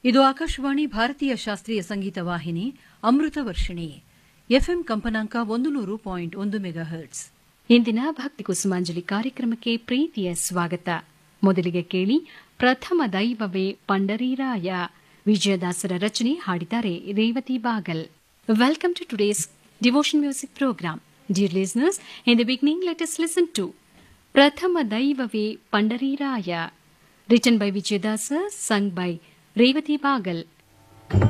ಇದು ಆಕಾಶವಾಣಿ ಭಾರತೀಯ ಶಾಸ್ತ್ರೀಯ ಸಂಗೀತ ವಾಹಿನಿ ಅಮೃತ ವರ್ಷಿಣಿ ಎಫ್ಎಂ ಕಂಪನಾಂಕ ಒಂದು ನೂರು ಪಾಯಿಂಟ್ ಒಂದು ಮೆಗಾ ಹರ್ಟ್ಸ್ ಇಂದಿನ ಭಕ್ತಿ ಕುಸುಮಾಂಜಲಿ ಕಾರ್ಯಕ್ರಮಕ್ಕೆ ಪ್ರೀತಿಯ ಸ್ವಾಗತ ಮೊದಲಿಗೆ ಕೇಳಿ ಪ್ರಥಮ ದೈವವೇ ಪಂಡರೀರಾಯ ವಿಜಯದಾಸರ ರಚನೆ ಹಾಡಿದ್ದಾರೆ Revathi Bagal welcome to today's devotion music program dear listeners in the beginning let us listen to ಪ್ರಥಮ ದೈವವೇ Pandariraya written by Vijayadasa sung by Revathi ಬಾಗಲ್